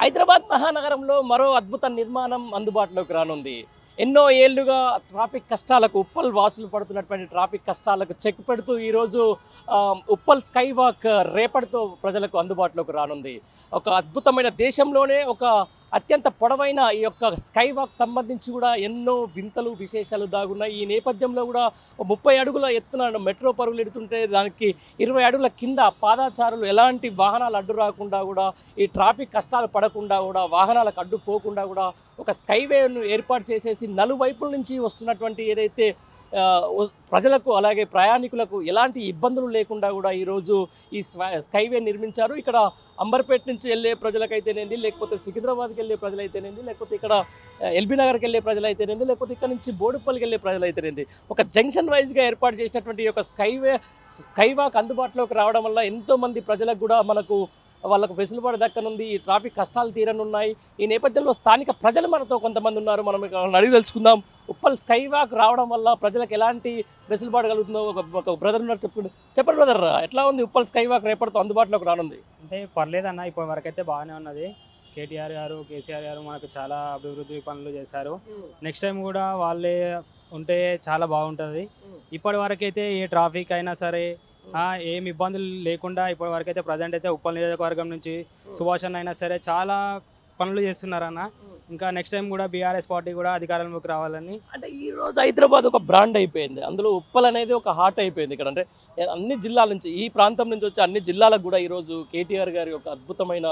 హైదరాబాద్ మహానగరంలో మరో అద్భుత నిర్మాణం అందుబాటులోకి రానుంది ఎన్నో ఏళ్లుగా ట్రాఫిక్ కష్టాలకు ఉప్పల్ వాసులు పడుతున్నటువంటి ట్రాఫిక్ కష్టాలకు చెక్ పెడుతూ ఈరోజు ఆ, ఉప్పల్ స్కై వాక్ రేపటితో ప్రజలకు అందుబాటులోకి రానుంది ఒక అద్భుతమైన దేశంలోనే ఒక అత్యంత పొడవైన ఈ యొక్క స్కై వాక్ సంబంధించి కూడా ఎన్నో వింతలు విశేషాలు దాగున్నాయి ఈ నేపథ్యంలో కూడా ఒక ముప్పై అడుగుల ఎత్తున మెట్రో పరుగులు ఎడుతుంటే దానికి ఇరవై అడుగుల కింద పాదాచారులు ఎలాంటి వాహనాలు అడ్డు రాకుండా కూడా ఈ ట్రాఫిక్ కష్టాలు పడకుండా కూడా వాహనాలకు అడ్డు పోకుండా కూడా ఒక స్కైవేను ఏర్పాటు చేసేసి నలువైపుల నుంచి వస్తున్నటువంటి ఏదైతే ఆ, వస్- ప్రజలకు అలాగే ప్రయాణికులకు ఎలాంటి ఇబ్బందులు లేకుండా కూడా ఈరోజు ఈ స్వ- స్కైవే నిర్మించారు ఇక్కడ అంబర్పేట నుంచి వెళ్ళే ప్రజలకైతేనేంది లేకపోతే సికింద్రాబాద్కి వెళ్ళే ప్రజలైతేనేంది లేకపోతే ఇక్కడ ఆ, ఎల్బీ నగర్కి వెళ్ళే ప్రజలైతేనేంది లేకపోతే ఇక్కడ నుంచి బోడుప్పల్కి వెళ్ళే ప్రజలైతేనేంది ఒక జంక్షన్ వైజ్గా ఏర్పాటు చేసినటువంటి ఈ యొక్క స్కైవే స్కైవాక్ అందుబాటులోకి రావడం వల్ల ఎంతోమంది ప్రజలకు కూడా మనకు వాళ్ళకు వెసులుబాటు దక్కనుంది ఈ ట్రాఫిక్ కష్టాలు తీరనున్నాయి ఈ నేపథ్యంలో స్థానిక ప్రజలు మనతో కొంతమంది ఉన్నారు మనం ఇక వాళ్ళని అడిగి తెలుసుకుందాం ఉప్పల్ స్కై వాక్ రావడం వల్ల ప్రజలకు ఎలాంటి వెసులుబాటు కలుగుతుందో ఒక ఒక బ్రదర్ ఉన్నారు చెప్పండి చెప్పండి బ్రదర్ ఎట్లా ఉంది ఉప్పల్ స్కై వాక్ రేపటితో అందుబాటులోకి రానుంది అంటే పర్లేదన్న ఇప్పటి వరకు అయితే బాగానే ఉన్నది కేటీఆర్ గారు కేసీఆర్ గారు మనకు చాలా అభివృద్ధి పనులు చేశారు నెక్స్ట్ టైం కూడా వాళ్ళే ఉంటే చాలా బాగుంటుంది ఇప్పటి వరకు అయితే ఏ ట్రాఫిక్ అయినా సరే ఆ, ఏం ఇబ్బందులు లేకుండా ఇప్పటి వరకు అయితే ప్రజెంట్ అయితే ఉప్పల్ నియోజకవర్గం నుంచి సుభాష్ అన్న అయినా సరే చాలా పనులు చేస్తున్నారన్న ఇంకా నెక్స్ట్ టైం కూడా బీఆర్ఎస్ పార్టీ కూడా అధికారంలోకి రావాలని అంటే ఈ రోజు హైదరాబాద్ ఒక బ్రాండ్ అయిపోయింది అందులో ఉప్పల్ అనేది ఒక హార్ట్ అయిపోయింది ఇక్కడ అంటే అన్ని జిల్లాల నుంచి ఈ ప్రాంతం నుంచి వచ్చే అన్ని జిల్లాలకు కూడా ఈరోజు కేటీఆర్ గారి ఒక అద్భుతమైన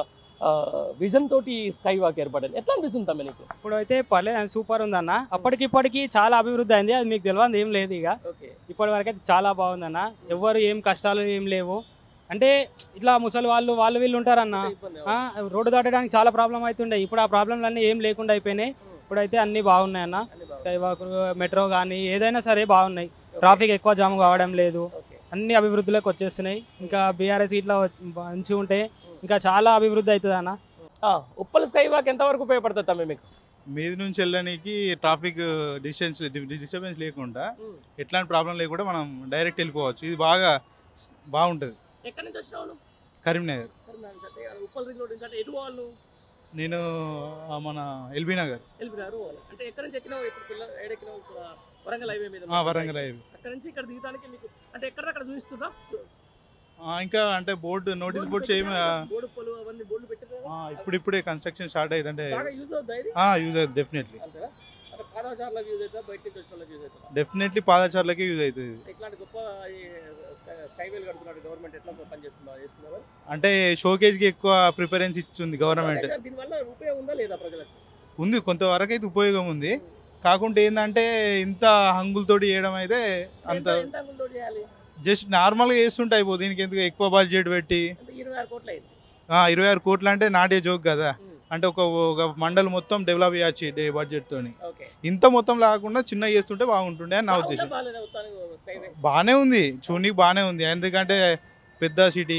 విజన్ తోటి స్కై వాక్ ఏర్పడింది ఎట్లా అనిపిస్తుంది తమ్మి నీకు ఇప్పుడు అయితే పర్లేదు సూపర్ ఉందన్న అప్పటికిప్పటికి చాలా అభివృద్ధి అయింది అది మీకు తెలియదు ఏం లేదు ఇక ఓకే ఇప్పటి వరకు అయితే చాలా బాగుందన్న ఎవరు ఏం కష్టాలు ఏం లేవు అంటే ఇట్లా ముసలి వాళ్ళు వాళ్ళు వీళ్ళు ఉంటారన్న ఆ, రోడ్డు దాటడానికి చాలా ప్రాబ్లం అవుతుండే ఇప్పుడు ఆ ప్రాబ్లంలు అన్నీ ఏం లేకుండా అయిపోయినాయి ఇప్పుడైతే అన్నీ బాగున్నాయి అన్న స్కై వాక్ మెట్రో కానీ ఏదైనా సరే బాగున్నాయి ట్రాఫిక్ ఎక్కువ జామ్ కావడం లేదు అన్ని అభివృద్ధిలోకి వచ్చేస్తున్నాయి ఇంకా బీఆర్ఎస్ ఇట్లా మంచిగా ఉంటే ఇంకా చాలా అభివృద్ధి అవుతుంది అన్న ఉప్పల్ స్కై వాక్ ఎంతవరకు ఉపయోగపడుతుంది తమ్మి మీకు మీది నుంచి వెళ్ళడానికి ట్రాఫిక్ డిస్టెన్స్ డిస్టర్బెన్స్ లేకుండా ఎట్లాంటి ప్రాబ్లం లేకుండా మనం డైరెక్ట్ వెళ్ళిపోవచ్చు ఇది బాగా బాగుంటుంది ఎక్కడి నుంచి వచ్చినావు నువ్వు? కరీంనగర్ కరీంనగర్ అంటే ఉప్పల్ రింగ్ రోడ్ నుంచి అంటే ఎటు వాళ్ళు నేను ఆ, మన ఎల్బీ నగర్ వెళ్ళిపోయారు అంటే ఎక్కడి నుంచి ఎక్కినావు ఇప్పుడు పిల్ల ఏడెక్కినావు ఇక్కడ వరంగల్ హైవే మీద ఆ, వరంగల్ హైవే అక్కడ నుంచి ఇక్కడ దిగడానికి మీకు అంటే ఎక్కడ అక్కడ చూపిస్తుందా ఆ, ఇంకా అంటే బోర్డు నోటీస్ బోర్డు చేయమ బోర్డు పొలు అవన్నీ బోర్డు పెట్టారు ఆ, ఇప్పుడిప్పుడే కన్స్ట్రక్షన్ స్టార్ట్ అయ్యింది అంటే బాగా యూజ్ అవుతుంది ఇది యూజ్ అవుతుంది డెఫినెట్లీ అంతేనా అంటే పాదచారులకు యూజ్ అవుతుందా బయట నుంచి వచ్చిన వాళ్ళకి యూజ్ అవుతుందా డెఫినెట్లీ పాదచారులకే యూజ్ అవుతుంది ఇది. ఇట్లాంటి గొప్ప ఈ స్కై- స్కైవేలు కడుతున్నాడు గవర్నమెంట్ ఎట్లా పనిచేస్తుందా చేస్తున్నారు అంటే షోకేజ్కి ఎక్కువ ప్రిఫరెన్స్ ఇచ్చింది గవర్నమెంట్ దీనివల్ల ఉపయోగం ఉందా లేదా ప్రజలకు ఉంది కొంతవరకు అయితే ఉపయోగం ఉంది కాకుంటే ఏంటంటే ఇంత హంగులతోటి చేయడం అయితే అంత ఎంత ఎంత అంగుళంతో చేయాలి జస్ట్ నార్మల్గా చేస్తుంటే అయిపోతుంది దీనికి ఎందుకు ఎక్కువ బడ్జెట్ పెట్టి అంటే ఇరవై ఆరు కోట్లు అయింది ఆ, ఇరవై ఆరు కోట్లు అంటే నాటే జోక్ కదా అంటే ఒక ఒక మండల్ మొత్తం డెవలప్ చేయొచ్చు డే బడ్జెట్ తోని ఓకే ఇంత మొత్తం లేకుండా చిన్న చేస్తుంటే బాగుంటుండే అని నా ఉద్దేశం బాగాలేదా ఉత్తానికి స్కైవే బాగానే ఉంది చూడనికి బాగానే ఉంది ఎందుకంటే పెద్ద సిటీ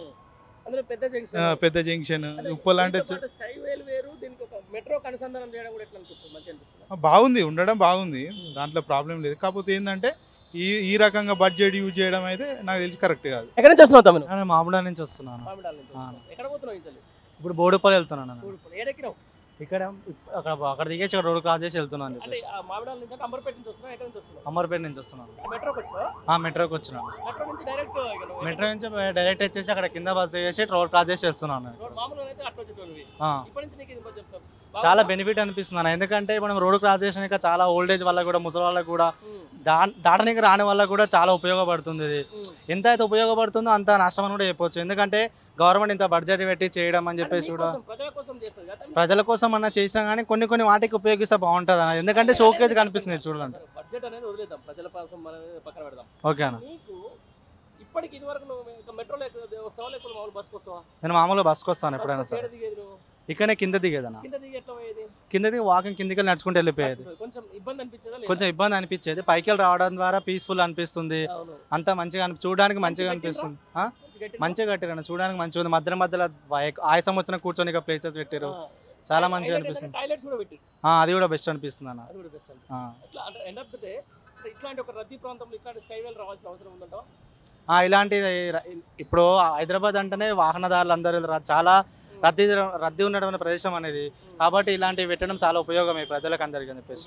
అందులో పెద్ద జంక్షన్ పెద్ద జంక్షన్ ఉప్పల్ అంటే చ- స్కైవేలు వేరు దీనికి ఒక మెట్రో అనుసంధానం చేయడం కూడా ఎట్లా అనిపిస్తుంది మంచి అనిపిస్తుంది ఆ, బాగుంది ఉండడం బాగుంది దాంట్లో ప్రాబ్లం లేదు కాకపోతే ఏంటంటే ఈ ఈ రకంగా బడ్జెట్ యూజ్ చేయడం అయితే నాకు తెలిసి కరెక్ట్ కాదు ఎక్కడి నుంచి వస్తున్నావు తమ్ముడు నేను మామిడా నుంచి వస్తున్నాను మామిడాల నుంచి ఆ. వస్తున్నావు. ఎక్కడ పోతున్నావు ఇంతలో ఇప్పుడు బోడుపల్లి వెళ్తున్నాను నేను. ఊరుకోని. ఏడెక్కినావు ఇక్కడ అక్కడ అక్కడ దిగేసి అక్కడ రోడ్ క్రాస్ చేసి వెళ్తున్నాను అని అంటే చెప్పేసి ఆ మామిడాల నుంచి అంటే అంబర్పేట నుంచి వస్తున్నావు ఎక్కడి నుంచి వస్తున్నావు అమర్పేట నుంచి వస్తున్నాను మెట్రోకి వచ్చినావా ఆ మెట్రోకి వచ్చినాను మెట్రో నుంచి డైరెక్ట్ మెట్రో నుంచి డైరెక్ట్ వచ్చేసి అక్కడ కింద బస్ చేసి రోడ్ క్రాస్ చేసి వెళ్తున్నాను నేను. రోడ్ మామూలుగా అయితే అట్లా వచ్చేటోనివి ఆ. ఇప్పటి నుంచి నీకు ఇది కొంచెం చెప్తాం చాలా బెనిఫిట్ అనిపిస్తుంది అన్న. ఎందుకంటే మనం రోడ్ క్రాస్ చేసినాక చాలా ఓల్డేజ్ వల్ల కూడా ముసలి వాళ్ళకి కూడా దా దాటనికి రాని వల్ల కూడా చాలా ఉపయోగపడుతుంది ఇది ఎంత అయితే ఉపయోగపడుతుందో అంత నష్టం అని కూడా చెప్పొచ్చు ఎందుకంటే గవర్నమెంట్ ఇంత బడ్జెట్ పెట్టి చేయడం అని చెప్పేసి కూడా ప్రజల కోసం చేస్తుంది కదా ప్రజల కోసం అన్న చేసినా కానీ కొన్ని కొన్ని వాటికి ఉపయోగిస్తే బాగుంటుంది అన్న ఎందుకంటే షోకేజ్ కనిపిస్తుంది చూడండి బడ్జెట్ అనేది వదిలేద్దాం ప్రజల కోసం అనేది పక్కన పెడదాం ఓకే అన్న నీకు ఇప్పటికి ఇది వరకు నువ్వు ఇంకా మెట్రోలో ఎక్కు- వస్తావా లేకపోతే మామూలు బస్కి వస్తావా నేను మామూలుగా బస్కి వస్తాను ఎప్పుడైనా బస్కి సరే ఏడ దిగేది నువ్వు ఇక్కడనే కింద దిగేదన్న కింద దిగి ఎట్లా పోయేది కింద దిగి వాకింగ్ కిందికి వెళ్ళి నడుచుకుంటూ వెళ్ళిపోయేది కొంచెం ఇబ్బంది అనిపించదా లేదా? కొంచెం ఇబ్బంది అనిపించేది పైకి వెళ్ళి రావడం ద్వారా పీస్ఫుల్ అనిపిస్తుంది అవును. అంతా మంచిగా అనిపి చూడడానికి మంచిగా మంచిగా అనిపిస్తుంది ఆ? గట్టిగా మంచిగా కట్టారు చూడడానికి మంచిగా ఉంది మధ్య మధ్యలో వై- ఆయాసం వచ్చిన కూర్చొని ప్లేసెస్ పెట్టారు ఆ. చాలా హైలైట్ మంచిగా ఏంటంటే అనిపిస్తుంది టాయిలెట్స్ కూడా పెట్టారు ఆ, అది కూడా బెస్ట్ అనిపిస్తుంది అన్న అది కూడా బెస్ట్ ఆ. అట్లా అంటే ఎండ్ ఆఫ్ ద డే ఇట్లాంటి ఒక రద్దీ ప్రాంతంలో ఇట్లాంటి స్కైవేలు రావాల్సిన అవసరం ఉందంటావా ఆ, ఇలాంటి ర- ఇప్పుడు హైదరాబాద్ అంటేనే వాహనదారులు అందరూ రా- చాలా రద్దీ రద్దీ ఉన్నటువంటి ప్రదేశం అనేది కాబట్టి ఇలాంటివి పెట్టడం చాలా ఉపయోగమే ప్రజలకు అందరికీ అని చెప్పేసి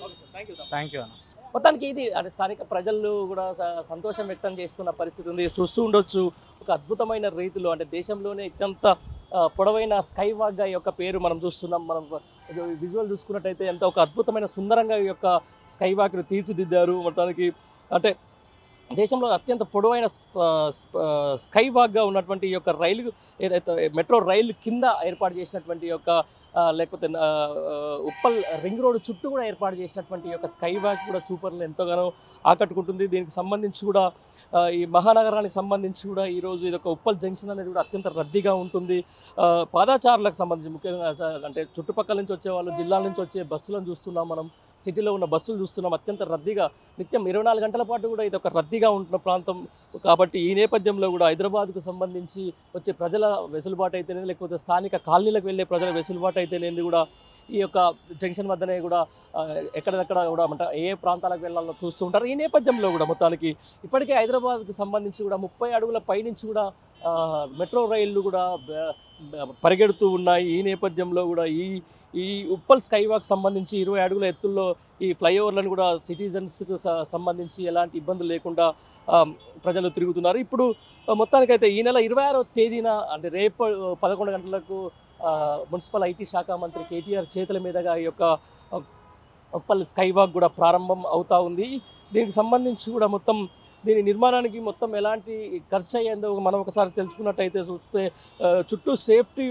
థ్యాంక్ యూ అన్న మొత్తానికి ఇది అంటే స్థానిక ప్రజలు కూడా స- సంతోషం వ్యక్తం చేస్తున్న పరిస్థితి ఉంది చూస్తూ ఉండొచ్చు ఒక అద్భుతమైన రీతిలో అంటే దేశంలోనే అత్యంత ఆ, పొడవైన స్కై వాక్గా ఈ యొక్క పేరు మనం చూస్తున్నాం మనం విజువల్ చూసుకున్నట్టయితే ఎంత ఒక అద్భుతమైన సుందరంగా ఈ యొక్క స్కై వాక్ను తీర్చిదిద్దారు మొత్తానికి అంటే దేశంలో అత్యంత పొడవైన స్ప- స్ప- స్కై వాక్గా ఉన్నటువంటి ఈ యొక్క రైలు ఏదైతే మెట్రో రైలు కింద ఏర్పాటు చేసినటువంటి ఈ యొక్క ఆ, లేకపోతే ఆ, ఆ, ఉప్పల్ రింగ్ రోడ్ చుట్టూ కూడా ఏర్పాటు చేసినటువంటి ఈ యొక్క స్కై వాక్ కూడా చూపర్లు ఎంతగానో ఆకట్టుకుంటుంది దీనికి సంబంధించి కూడా ఆ, ఈ మహానగరానికి సంబంధించి కూడా ఈరోజు ఇది ఒక ఉప్పల్ జంక్షన్ అనేది కూడా అత్యంత రద్దీగా ఉంటుంది ఆ, పాదాచారులకు సంబంధించి ముఖ్యంగా స- అంటే చుట్టుపక్కల నుంచి వచ్చే వాళ్ళు జిల్లాల నుంచి వచ్చే బస్సులను చూస్తున్నాం మనం సిటీలో ఉన్న బస్సులు చూస్తున్నాం అత్యంత రద్దీగా నిత్యం ఇరవై నాలుగు గంటల పాటు కూడా ఇది ఒక రద్దీగా ఉంటున్న ప్రాంతం కాబట్టి ఈ నేపథ్యంలో కూడా హైదరాబాద్కు సంబంధించి వచ్చే ప్రజల వెసులుబాటు అయితేనేది లేకపోతే స్థానిక కాలనీలకు వెళ్ళే ప్రజల వెసులుబాటు అయితేనేది కూడా ఈ యొక్క జంక్షన్ వద్దనే కూడా ఆ, ఎక్కడిదక్కడ కూడా అంటే ఏ ప్రాంతాలకు వెళ్ళాలో చూస్తూ ఉంటారు ఈ నేపథ్యంలో కూడా మొత్తానికి ఇప్పటికే హైదరాబాద్కు సంబంధించి కూడా ముప్పై అడుగుల పైనుంచి కూడా ఆ, మెట్రో రైళ్లు కూడా బ- బ- పరిగెడుతూ ఉన్నాయి ఈ నేపథ్యంలో కూడా ఈ ఈ ఉప్పల్ స్కై వాక్ సంబంధించి ఇరవై అడుగుల ఎత్తుల్లో ఈ ఫ్లైఓవర్లను కూడా సిటిజన్స్కు స- సంబంధించి ఎలాంటి ఇబ్బందులు లేకుండా ఆ, ప్రజలు తిరుగుతున్నారు ఇప్పుడు ఆ, మొత్తానికైతే ఈ నెల ఇరవై ఆరో తేదీన అంటే రేపు పదకొండు గంటలకు ఆ, మున్సిపల్ ఐటీ శాఖ మంత్రి కేటీఆర్ చేతుల మీదుగా ఈ యొక్క ఆ, ఉప్పల్ స్కై వాక్ కూడా ప్రారంభం అవుతా ఉంది దీనికి సంబంధించి కూడా మొత్తం దీని నిర్మాణానికి మొత్తం ఎలాంటి ఖర్చు అయ్యేందో మనం ఒకసారి తెలుసుకున్నట్టయితే చూస్తే ఆ, చుట్టూ safety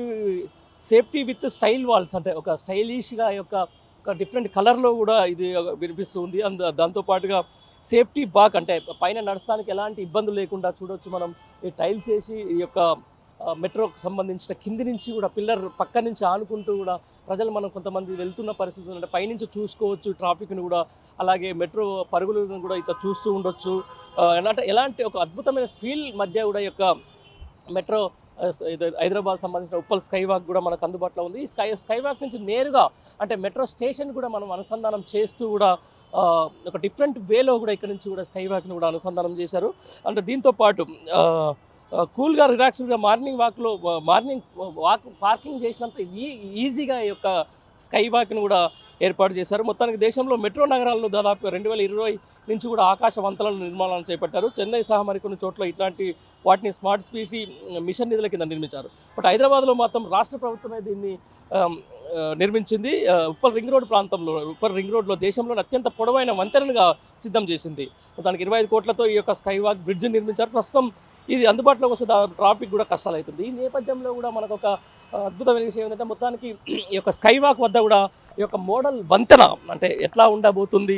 safety with style walls అంటే ఒక స్టైలిష్గా యొక్క ఒక డిఫరెంట్ కలర్లో కూడా ఇది వినిపిస్తుంది అంద దాంతోపాటుగా సేఫ్టీ బాక్ అంటే పైన నడస్తానికి ఎలాంటి ఇబ్బందులు లేకుండా చూడొచ్చు మనం ఈ టైల్స్ వేసి ఈ యొక్క ఆ, మెట్రోకి సంబంధించిన కింది నుంచి కూడా పిల్లర్ పక్క నుంచి ఆనుకుంటూ కూడా ప్రజలు మనం కొంతమంది వెళ్తున్న పరిస్థితి ఉంది. అంటే పైనుంచి చూసుకోవచ్చు ట్రాఫిక్ను కూడా అలాగే మెట్రో పరుగులను కూడా ఇట్లా చూస్తూ ఉండొచ్చు ఆ, ఎలాంటి ఎలాంటి ఒక అద్భుతమైన ఫీల్ మధ్య కూడా ఈ యొక్క మెట్రో ఆ, స- ఇది హైదరాబాద్ సంబంధించిన ఉప్పల్ స్కై వాక్ కూడా మనకు అందుబాటులో ఉంది ఈ స్కై స్కై వాక్ నుంచి నేరుగా అంటే మెట్రో స్టేషన్ కూడా మనం అనుసంధానం చేస్తూ కూడా ఆ, ఒక డిఫరెంట్ వేలో కూడా ఇక్కడ నుంచి కూడా స్కై వాక్ని కూడా అనుసంధానం చేశారు అంటే దీంతో పాటు ఆ, ఆ, కూల్గా రిలాక్స్డ్గా మార్నింగ్ వాక్లో మార్నింగ్ వాక్ పార్కింగ్ చేసినంత ఈ ఈజీగా ఈ యొక్క స్కై వాక్ని కూడా ఏర్పాటు చేశారు మొత్తానికి దేశంలో మెట్రో నగరాల్లో దాదాపు రెండు వేల ఇరవై నుంచి కూడా ఆకాశ వంతలను నిర్మాణాలు చేపట్టారు చెన్నై సహా మరికొన్ని చోట్ల ఇట్లాంటి వాటిని స్మార్ట్ స్పీసీ మిషన్ నిధుల కింద నిర్మించారు బట్ హైదరాబాద్లో మాత్రం రాష్ట్ర ప్రభుత్వమే దీన్ని ఆమ్, ఆ, నిర్మించింది ఆ, ఉప్పల్ రింగ్ రోడ్ ప్రాంతంలో ఉప్పల్ రింగ్ రోడ్లో దేశంలో అత్యంత పొడవైన వంతెనలుగా సిద్ధం చేసింది దానికి ఇరవై ఐదు కోట్లతో ఈ యొక్క స్కై వాక్ బ్రిడ్జ్ నిర్మించారు ప్రస్తుతం ఇది అందుబాటులోకి వస్తే దా- ట్రాఫిక్ కూడా కష్టాలు అవుతుంది ఈ నేపథ్యంలో కూడా మనకు ఒక ఆ, అద్భుతమైన విషయం ఏంటంటే మొత్తానికి ఈ యొక్క స్కై వాక్ వద్ద కూడా ఈ యొక్క మోడల్ వంతెన అంటే ఎట్లా ఉండబోతుంది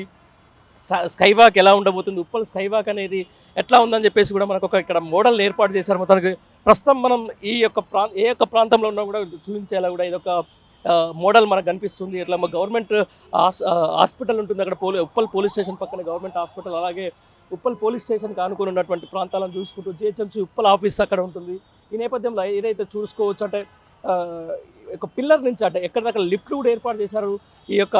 స- స్కై వాక్ ఎలా ఉండబోతుంది ఉప్పల్ స్కై వాక్ అనేది ఎట్లా ఉందని చెప్పేసి కూడా మనకు ఒక ఇక్కడ మోడల్ ఏర్పాటు చేశారు మొత్తానికి ప్రస్తుతం మనం ఈ యొక్క ప్రా ఏ యొక్క ప్రాంతంలో ఉన్నా కూడా చూపించేలా కూడా ఇది ఒక మోడల్ మనకు కనిపిస్తుంది ఇట్లా మా గవర్నమెంట్ హాస్పిటల్ ఉంటుంది అక్కడ పోలీ ఉప్పల్ పోలీస్ స్టేషన్ పక్కన గవర్నమెంట్ హాస్పిటల్ అలాగే ఉప్పల్ పోలీస్ స్టేషన్కి ఆనుకుని ఉన్నటువంటి ప్రాంతాలను చూసుకుంటూ జిహెచ్ఎంసీ ఉప్పల్ ఆఫీస్ అక్కడ ఉంటుంది ఈ నేపథ్యంలో ఏదైతే చూసుకోవచ్చు అంటే ఆ, ఒక పిల్లర్ నుంచి అంటే ఎక్కడిదక్కడ లిఫ్ట్లు కూడా ఏర్పాటు చేశారు ఈ యొక్క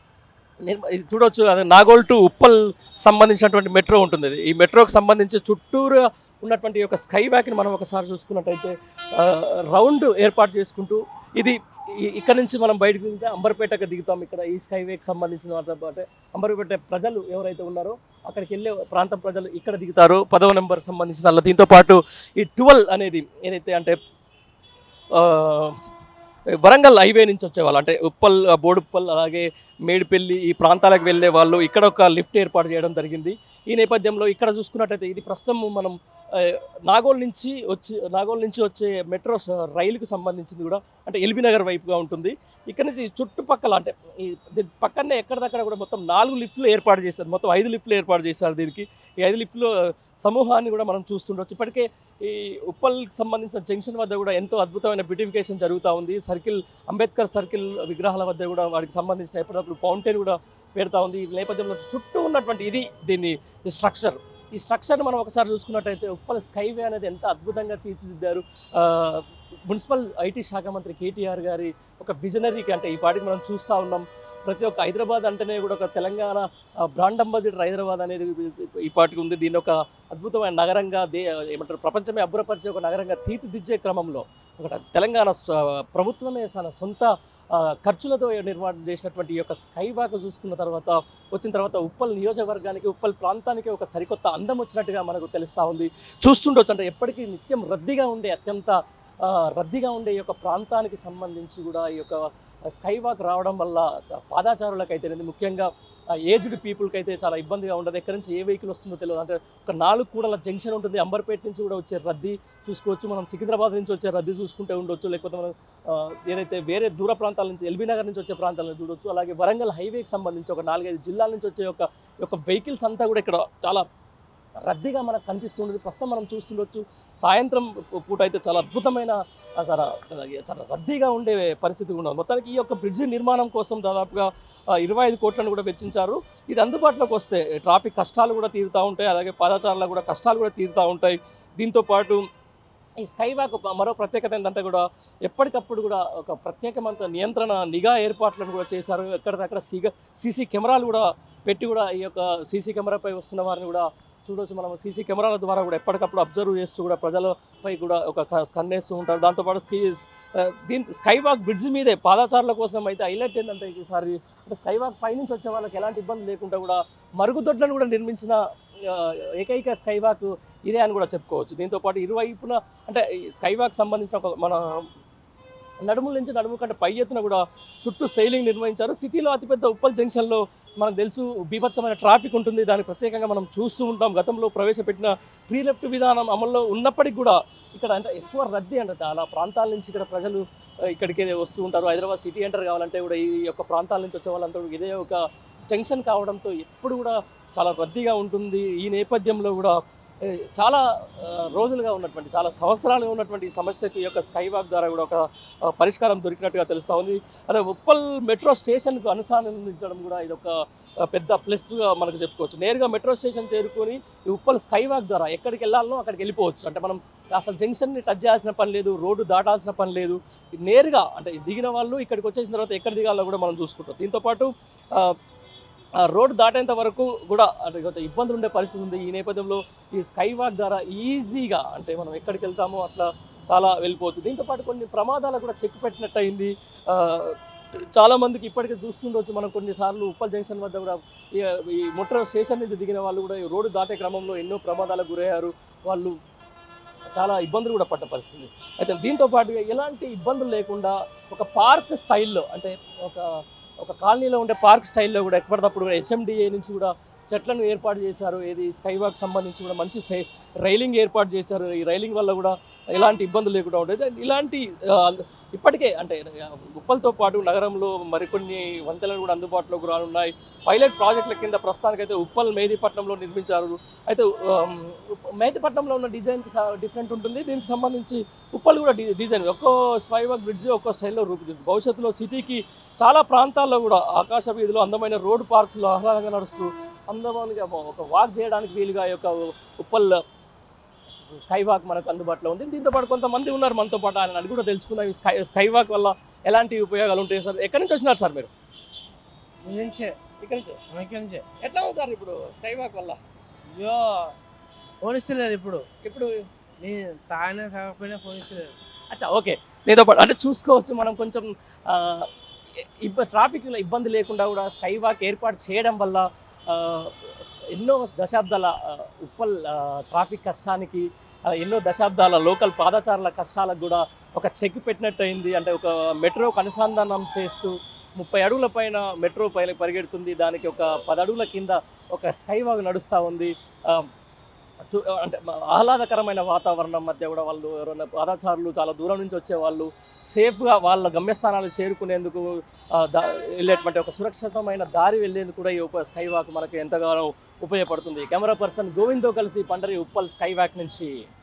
నిర్మ- ఇది చూడొచ్చు అదే నాగోల్ టు ఉప్పల్ సంబంధించినటువంటి మెట్రో ఉంటుంది ఇది. ఈ మెట్రోకి సంబంధించి చుట్టూరు ఉన్నటువంటి ఈ యొక్క స్కై వ్యాక్ని మనం ఒకసారి చూసుకున్నట్టయితే ఆ, రౌండ్ ఏర్పాటు చేసుకుంటూ ఇది ఈ- ఇక్కడ నుంచి మనం బయటకు దిగితే అంబర్పేటకు దిగుతాం ఇక్కడ ఈ స్కై వేకి సంబంధించిన వాటితో పాటు అంబర్పేట ప్రజలు ఎవరైతే ఉన్నారో అక్కడికి వెళ్ళే ప్రాంతం ప్రజలు ఇక్కడ దిగుతారు పదవ నెంబర్ సంబంధించిన దానిలో దీంతో పాటు ఈ ట్వెల్వ్ అనేది ఏదైతే అంటే ఆ, వరంగల్ హైవే నుంచి వచ్చేవాళ్ళు అంటే ఉప్పల్ ఆ, బోడుప్పల్ అలాగే మేడిపల్లి ఈ ప్రాంతాలకు వెళ్ళే వాళ్ళు ఇక్కడ ఒక లిఫ్ట్ ఏర్పాటు చేయడం జరిగింది ఈ నేపథ్యంలో ఇక్కడ చూసుకున్నట్టయితే ఇది ప్రస్తుతం మనం ఆ, నాగోల్ నుంచి వచ్చి నాగోల్ నుంచి వచ్చే మెట్రో స- రైలుకు సంబంధించింది కూడా అంటే ఎల్బీ నగర్ వైపుగా ఉంటుంది ఇక్కడ నుంచి చుట్టుపక్కల అంటే ఈ దీని పక్కనే ఎక్కడిదక్కడ కూడా మొత్తం నాలుగు లిఫ్ట్లు ఏర్పాటు చేశారు మొత్తం ఐదు లిఫ్ట్లు ఏర్పాటు చేశారు దీనికి ఈ ఐదు లిఫ్ట్లు సమూహాన్ని కూడా మనం చూస్తుండొచ్చు ఇప్పటికే ఈ ఉప్పల్కి సంబంధించిన జంక్షన్ వద్ద కూడా ఎంతో అద్భుతమైన బ్యూటిఫికేషన్ జరుగుతూ ఉంది సర్కిల్ అంబేద్కర్ సర్కిల్ విగ్రహాల వద్ద కూడా వాటికి సంబంధించిన ఎప్పటికప్పుడు ఫౌంటైన్ కూడా పెడతా ఉంది ఈ నేపథ్యంలో చుట్టూ ఉన్నటువంటి ఇది దీన్ని స్ట్రక్చర్ ఈ స్ట్రక్చర్ని మనం ఒకసారి చూసుకున్నట్టయితే ఉప్పల్ స్కైవే అనేది ఎంత అద్భుతంగా తీర్చిదిద్దారు ఆ, మున్సిపల్ ఐటీ శాఖ మంత్రి కేటీఆర్ గారి ఒక విజనరీకి అంటే ఈ పాటికి మనం చూస్తూ ఉన్నాం ప్రతి ఒక్క హైదరాబాద్ అంటేనే కూడా ఒక తెలంగాణ బ్రాండ్ అంబాసిడర్ హైదరాబాద్ అనేది ఈ పాటికి ఉంది దీన్ని ఒక అద్భుతమైన నగరంగా దే ఏమంటారు ప్రపంచమే అబ్బురపరిచే ఒక నగరంగా తీర్చిదిద్దే క్రమంలో ఒక తెలంగాణ స్వ- ప్రభుత్వమే తన సొంత ఆ, ఖర్చులతో నిర్మాణం చేసినటువంటి ఈ యొక్క స్కై వాక్ చూసుకున్న తర్వాత వచ్చిన తర్వాత ఉప్పల్ నియోజకవర్గానికి ఉప్పల్ ప్రాంతానికి ఒక సరికొత్త అందం వచ్చినట్టుగా మనకు తెలుస్తూ ఉంది చూస్తుండొచ్చు అంటే ఎప్పటికీ నిత్యం రద్దీగా ఉండే అత్యంత ఆ, రద్దీగా ఉండే ఈ యొక్క ప్రాంతానికి సంబంధించి కూడా ఈ యొక్క స్కై వాక్ రావడం వల్ల స- పాదాచారులకైతే ముఖ్యంగా ఏజ్డ్ పీపుల్కి అయితే చాలా ఇబ్బందిగా ఉండదు ఎక్కడి నుంచి ఏ వెహికల్ వస్తుందో తెలియదు అంటే ఒక నాలుగు కూడల జంక్షన్ ఉంటుంది అంబర్పేట నుంచి కూడా వచ్చే రద్దీ చూసుకోవచ్చు మనం సికింద్రాబాద్ నుంచి వచ్చే రద్దీ చూసుకుంటే ఉండొచ్చు లేకపోతే మనం ఆ, ఏదైతే వేరే దూర ప్రాంతాల నుంచి ఎల్బీ నగర్ నుంచి వచ్చే ప్రాంతాలను చూడొచ్చు అలాగే వరంగల్ హైవేకి సంబంధించి ఒక నాలుగైదు జిల్లాల నుంచి వచ్చే ఒక యొక్క వెహికల్స్ అంతా కూడా ఇక్కడ చాలా రద్దీగా మనకు కనిపిస్తుండదు ప్రస్తుతం మనం చూస్తుండొచ్చు సాయంత్రం పూట అయితే చాలా అద్భుతమైన ఆ, చాలా చాలా చాలా రద్దీగా ఉండే పరిస్థితి ఉన్నది మొత్తానికి ఈ యొక్క బ్రిడ్జి నిర్మాణం కోసం దాదాపుగా ఆ, ఇరవై ఐదు కోట్లను కూడా వెచ్చించారు ఇది అందుబాటులోకి వస్తే ట్రాఫిక్ కష్టాలు కూడా తీరుతూ ఉంటాయి అలాగే పాదచారులకు కూడా కష్టాలు కూడా తీరుతూ ఉంటాయి దీంతో పాటు ఈ స్కై వాక్ మరో ప్రత్యేకత ఏంటంటే కూడా ఎప్పటికప్పుడు కూడా ఒక ప్రత్యేకమైన నియంత్రణ నిఘా ఏర్పాట్లను కూడా చేశారు ఎక్కడిదక్కడ సీగా సీసీ కెమెరాలు కూడా పెట్టి కూడా ఈ యొక్క సీసీ కెమెరాపై వస్తున్న వారిని కూడా చూడొచ్చు మనం సీసీ కెమెరాల ద్వారా కూడా ఎప్పటికప్పుడు అబ్జర్వ్ చేస్తూ కూడా ప్రజలపై కూడా ఒక స్కన్ వేస్తూ ఉంటారు దాంతోపాటు స్కీ ఆ, దీని స్కై వాక్ బ్రిడ్జ్ మీదే పాదచారుల కోసం అయితే హైలైట్ ఏంటంటే ఈసారి అంటే స్కై వాక్ పైనుంచి వచ్చే వాళ్ళకి ఎలాంటి ఇబ్బంది లేకుండా కూడా మరుగుదొడ్లను కూడా నిర్మించిన ఆ, ఏకైక స్కై వాక్ ఇదే అని కూడా చెప్పుకోవచ్చు దీంతో పాటు ఇరువైపున అంటే ఈ స్కై వాక్ సంబంధించిన ఒక మన నడుముల నుంచి నడుము కంటే పై ఎత్తున కూడా చుట్టూ సైలింగ్ నిర్వహించారు సిటీలో అతిపెద్ద ఉప్పల్ జంక్షన్లో మనకు తెలుసు బీభత్సమైన ట్రాఫిక్ ఉంటుంది దాన్ని ప్రత్యేకంగా మనం చూస్తూ ఉంటాం గతంలో ప్రవేశపెట్టిన ప్రీ లెఫ్ట్ విధానం అమల్లో ఉన్నప్పటికీ కూడా ఇక్కడ అంటే ఎక్కువ రద్దీ అంటే చాలా ప్రాంతాల నుంచి ఇక్కడ ప్రజలు ఆ, ఇక్కడికి వస్తూ ఉంటారు హైదరాబాద్ సిటీ ఎంటర్ కావాలంటే కూడా ఈ యొక్క ప్రాంతాల నుంచి వచ్చే వాళ్ళంతా కూడా ఇదే ఒక జంక్షన్ కావడంతో ఎప్పుడు కూడా చాలా రద్దీగా ఉంటుంది ఈ నేపథ్యంలో కూడా ఏ, చాలా ఆ, రోజులుగా ఉన్నటువంటి చాలా సంవత్సరాలుగా ఉన్నటువంటి ఈ సమస్యకి ఈ యొక్క స్కై వాక్ ద్వారా కూడా ఒక ఆ, పరిష్కారం దొరికినట్టుగా తెలుస్తూ ఉంది అదే ఉప్పల్ మెట్రో స్టేషన్కు అనుసంధానించడం కూడా ఇది ఒక ఆ, పెద్ద ప్లస్గా మనకు చెప్పుకోవచ్చు నేరుగా మెట్రో స్టేషన్ చేరుకొని ఈ ఉప్పల్ స్కై వాక్ ద్వారా ఎక్కడికి వెళ్ళాలనో అక్కడికి వెళ్ళిపోవచ్చు అంటే మనం అసలు జంక్షన్ని టచ్ చేయాల్సిన పని లేదు రోడ్డు దాటాల్సిన పని లేదు నేరుగా అంటే దిగిన వాళ్ళు ఇక్కడికి వచ్చేసిన తర్వాత ఎక్కడ దిగాలో కూడా మనం చూసుకుంటాం దీంతోపాటు ఆ, ఆ రోడ్డు దాటేంత వరకు కూడా అంటే కొంచెం ఇబ్బందులు ఉండే పరిస్థితి ఉంది ఈ నేపథ్యంలో ఈ స్కై వాక్ ద్వారా ఈజీగా అంటే మనం ఎక్కడికి వెళ్తామో అట్లా చాలా వెళ్ళిపోవచ్చు దీంతో పాటు కొన్ని ప్రమాదాలు కూడా చెక్ పెట్టినట్టు అయింది ఆ, చాలా మందికి ఇప్పటికే చూస్తుండొచ్చు మనం కొన్నిసార్లు ఉప్పల్ జంక్షన్ వద్ద కూడా ఈ- ఈ మెట్రో స్టేషన్ నుంచి దిగిన వాళ్ళు కూడా ఈ రోడ్డు దాటే క్రమంలో ఎన్నో ప్రమాదాలకు గురయ్యారు వాళ్ళు చాలా ఇబ్బందులు కూడా పడ్డ పరిస్థితి అయితే దీంతో పాటుగా ఎలాంటి ఇబ్బందులు లేకుండా ఒక పార్క్ స్టైల్లో అంటే ఒక ఒక కాలనీలో ఉండే పార్క్ స్టైల్లో కూడా ఎప్పటికప్పుడు కూడా ఎస్ఎండిఏ నుంచి కూడా చెట్లను ఏర్పాటు చేశారు ఏది స్కై వాక్ సంబంధించి కూడా మంచి సై రైలింగ్ ఏర్పాటు చేశారు ఈ రైలింగ్ వల్ల కూడా ఎలాంటి ఇబ్బందులు లేకుండా ఉండేది ఇలాంటి ఆ, ఇప్పటికే అంటే ఆ, ఉప్పల్తో పాటు నగరంలో మరికొన్ని వంతెనలు కూడా అందుబాటులోకి రానున్నాయి పైలట్ ప్రాజెక్టుల కింద ప్రస్తుతానికైతే ఉప్పల్ మేదీపట్నంలో నిర్మించారు అయితే ఆమ్, మేదీపట్నంలో ఉన్న డిజైన్ డిఫరెంట్ ఉంటుంది దీనికి సంబంధించి ఉప్పల్ కూడా డి- డిజైన్ ఒక్కో స్వైవాక్ బ్రిడ్జ్ ఒక్కో స్టైల్లో రూపుదిద్దు భవిష్యత్తులో సిటీకి చాలా ప్రాంతాల్లో కూడా ఆకాశ వీధిలో అందమైన రోడ్ పార్క్స్లో ఆహ్లాదంగా నడుస్తూ అందమైన ఒక వాక్ చేయడానికి వీలుగా ఈ యొక్క ఉప్పల్ స్కై వాక్ మనకు అందుబాటులో ఉంది దీంతో పాటు కొంతమంది ఉన్నారు మనతో పాటు ఆయన అది కూడా తెలుసుకుందాం ఈ స్కై స్కై వాక్ వల్ల ఎలాంటి ఉపయోగాలు ఉంటాయి సార్ ఎక్కడి నుంచి వచ్చినారు సార్ మీరు నుంచే ఇక్కడి నుంచి వెనక నుంచే ఎట్లా ఉంది సార్ ఇప్పుడు స్కై వాక్ వల్ల అయ్యో పోనిస్తలేరు ఇప్పుడు ఇప్పుడు నేను తాగినా కాకపోయినా పోనిస్తలేరు అచ్చా ఓకే దీంతో పాటు అంటే చూసుకోవచ్చు మనం కొంచెం ఆ, ఇబ్బ ట్రాఫిక్లో ఇబ్బంది లేకుండా కూడా స్కై వాక్ ఏర్పాటు చేయడం వల్ల ఆ, ఎన్నో దశాబ్దాల ఆ, ఉప్పల్ ఆ, ట్రాఫిక్ కష్టానికి ఆ, ఎన్నో దశాబ్దాల లోకల్ పాదచారుల కష్టాలకు కూడా ఒక చెక్ పెట్టినట్టు అయింది అంటే ఒక మెట్రోకు అనుసంధానం చేస్తూ ముప్పై అడుగుల పైన మెట్రో పైన పరిగెడుతుంది దానికి ఒక పది అడుగుల కింద ఒక స్కై వాక్ నడుస్తూ ఉంది ఆ, చూ- అంటే ఆహ్లాదకరమైన వాతావరణం మధ్య కూడా వాళ్ళు ఎవరైనా పాదచారులు చాలా దూరం నుంచి వచ్చే వాళ్ళు సేఫ్గా వాళ్ళ గమ్యస్థానాలు చేరుకునేందుకు ఆ, దా వెళ్ళేటువంటి ఒక సురక్షితమైన దారి వెళ్ళేందుకు కూడా ఈ ఉప స్కై వాక్ మనకు ఎంతగానో ఉపయోగపడుతుంది కెమెరా పర్సన్ గోవింద్తో కలిసి పండరి ఉప్పల్ స్కై వాక్ నుంచి